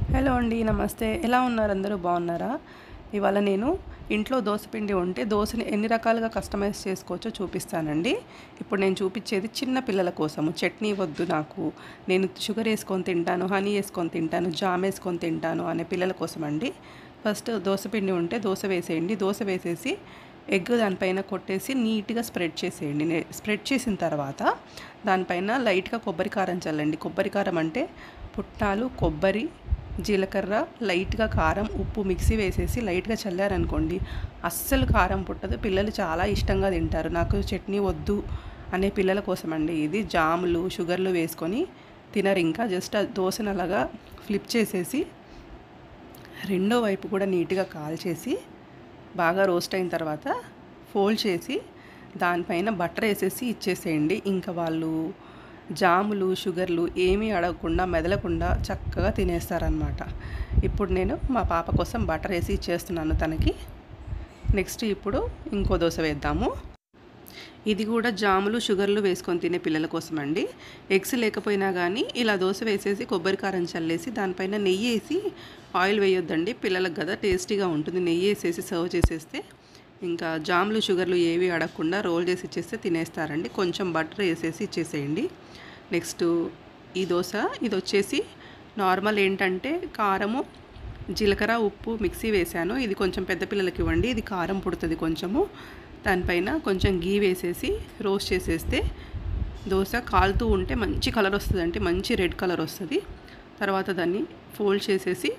hello అండి నమస్తే ఎలా ఉన్నారు అందరూ బాగున్నారా ఇవాళ నేను ఇంట్లో దోసపిండి ఉంటే దోశని ఎన్ని రకాలుగా కస్టమైజ్ చేసుకోవచ్చో చూపిస్తానండి ఇప్పుడు నేను చూపించేది చిన్న పిల్లల కోసము చట్నీ వద్దు నాకు నేను షుగర్ వేసుకొని తింటాను హనీ వేసుకొని తింటాను జామ్ వేసుకొని తింటాను అనే పిల్లల కోసం అండి ఫస్ట్ దోసపిండి ఉంటే దోశ వేసేయండి దోశ వేసేసి ఎగ్ దానిపైన కొట్టేసి నీట్గా స్ప్రెడ్ చేసేయండి నే- స్ప్రెడ్ చేసిన తర్వాత దానిపైన లైట్గా కొబ్బరి కారం చల్లండి కొబ్బరి కారం అంటే పుట్నాలు కొబ్బరి జీలకర్ర లైట్గా కారం ఉప్పు మిక్సీ వేసేసి లైట్గా చల్లారనుకోండి అస్సలు కారం పుట్టదు పిల్లలు చాలా ఇష్టంగా తింటారు నాకు చట్నీ వద్దు అనే పిల్లల కోసం అండి ఇది జాములు షుగర్లు వేసుకొని తినరు ఇంకా జస్ట్ ఆ దోశను అలాగా ఫ్లిప్ చేసేసి రెండో వైపు కూడా నీట్గా కాల్చేసి బాగా రోస్ట్ అయిన తర్వాత ఫోల్డ్ చేసి దానిపైన బటర్ వేసేసి ఇచ్చేసేయండి ఇంకా వాళ్ళు జాములు షుగర్లు ఏమీ అడగకుండా మెదలకుండా చక్కగా తినేస్తారనమాట ఇప్పుడు నేను మా పాప కోసం బటర్ వేసి ఇచ్చేస్తున్నాను తనకి నెక్స్ట్ ఇప్పుడు ఇంకో దోశ వేద్దాము ఇది కూడా జాములు షుగర్లు వేసుకొని తినే పిల్లల కోసం అండి ఎగ్స్ లేకపోయినా కానీ ఇలా దోశ వేసేసి కొబ్బరి కారం చల్లేసి దానిపైన నెయ్యి వేసి ఆయిల్ వేయొద్దండి పిల్లలకు కదా టేస్టీగా ఉంటుంది నెయ్యి వేసేసి సర్వ్ చేసేస్తే ఇంకా జాములు షుగర్లు ఏవి అడగకుండా రోల్ చేసి ఇచ్చేస్తే తినేస్తారండి కొంచెం బటర్ వేసేసి ఇచ్చేసేయండి నెక్స్ట్ ఈ దోశ ఇది వచ్చేసి నార్మల్ ఏంటంటే కారము జీలకర్ర ఉప్పు మిక్సీ వేసాను ఇది కొంచెం పెద్ద పిల్లలకి ఇవ్వండి ఇది కారం పుడుతుంది కొంచెము దానిపైన కొంచెం గీ వేసేసి రోస్ట్ చేసేస్తే దోశ కాలుతూ ఉంటే మంచి కలర్ వస్తుంది అంటే మంచి రెడ్ కలర్ వస్తుంది తర్వాత దాన్ని ఫోల్డ్ చేసేసి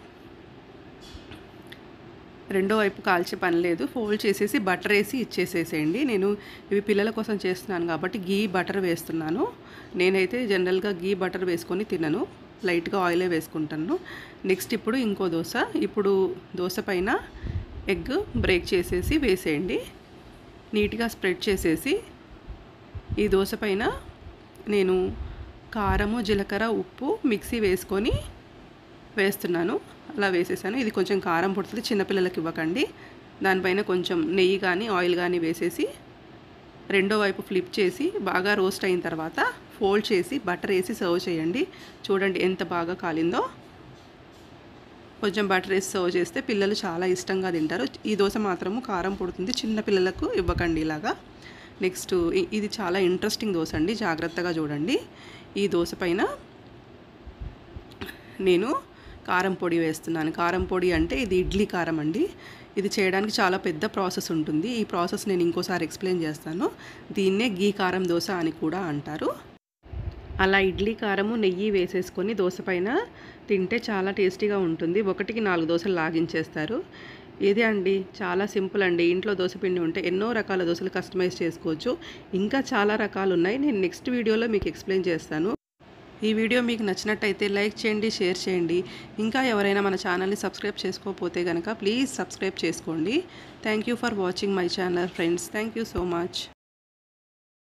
రెండో వైపు కాల్చే పని లేదు ఫోల్డ్ చేసేసి బటర్ వేసి ఇచ్చేసేసేయండి నేను ఇవి పిల్లల కోసం చేస్తున్నాను కాబట్టి గీ బటర్ వేస్తున్నాను నేనైతే జనరల్గా గీ బటర్ వేసుకొని తినను లైట్గా ఆయిలే వేసుకుంటాను నెక్స్ట్ ఇప్పుడు ఇంకో దోశ ఇప్పుడు దోశ పైన ఎగ్ బ్రేక్ చేసేసి వేసేయండి నీట్గా స్ప్రెడ్ చేసేసి ఈ దోశ పైన నేను కారము జీలకర్ర ఉప్పు మిక్సీ వేసుకొని వేస్తున్నాను అలా వేసేసాను ఇది కొంచెం కారం పుడుతుంది చిన్నపిల్లలకి ఇవ్వకండి దానిపైన కొంచెం నెయ్యి కానీ ఆయిల్ కానీ వేసేసి రెండో వైపు ఫ్లిప్ చేసి బాగా రోస్ట్ అయిన తర్వాత ఫోల్డ్ చేసి బటర్ వేసి సర్వ్ చేయండి చూడండి ఎంత బాగా కాలిందో కొంచెం బటర్ వేసి సర్వ్ చేస్తే పిల్లలు చాలా ఇష్టంగా తింటారు ఈ దోశ మాత్రము కారం పుడుతుంది చిన్న పిల్లలకు ఇవ్వకండి ఇలాగా నెక్స్ట్ ఇ- ఇది చాలా ఇంట్రెస్టింగ్ దోశ అండి జాగ్రత్తగా చూడండి ఈ దోశ పైన నేను కారం పొడి వేస్తున్నాను కారం పొడి అంటే ఇది ఇడ్లీ కారం అండి ఇది చేయడానికి చాలా పెద్ద ప్రాసెస్ ఉంటుంది ఈ ప్రాసెస్ నేను ఇంకోసారి ఎక్స్ప్లెయిన్ చేస్తాను దీన్నే గీ కారం దోశ అని కూడా అంటారు అలా ఇడ్లీ కారము నెయ్యి వేసేసుకొని దోశ పైన తింటే చాలా టేస్టీగా ఉంటుంది ఒకటికి నాలుగు దోశలు లాగించేస్తారు ఇదే అండి చాలా సింపుల్ అండి ఇంట్లో దోశ పిండి ఉంటే ఎన్నో రకాల దోశలు కస్టమైజ్ చేసుకోవచ్చు ఇంకా చాలా రకాలు ఉన్నాయి నేను నెక్స్ట్ వీడియోలో మీకు ఎక్స్ప్లెయిన్ చేస్తాను ఈ వీడియో మీకు నచ్చినట్టయితే లైక్ చేయండి షేర్ చేయండి ఇంకా ఎవరైనా మన ఛానల్ని సబ్స్క్రైబ్ చేసుకోకపోతే కనుక ప్లీజ్ సబ్స్క్రైబ్ చేసుకోండి thank you for watching my channel friends thank you so much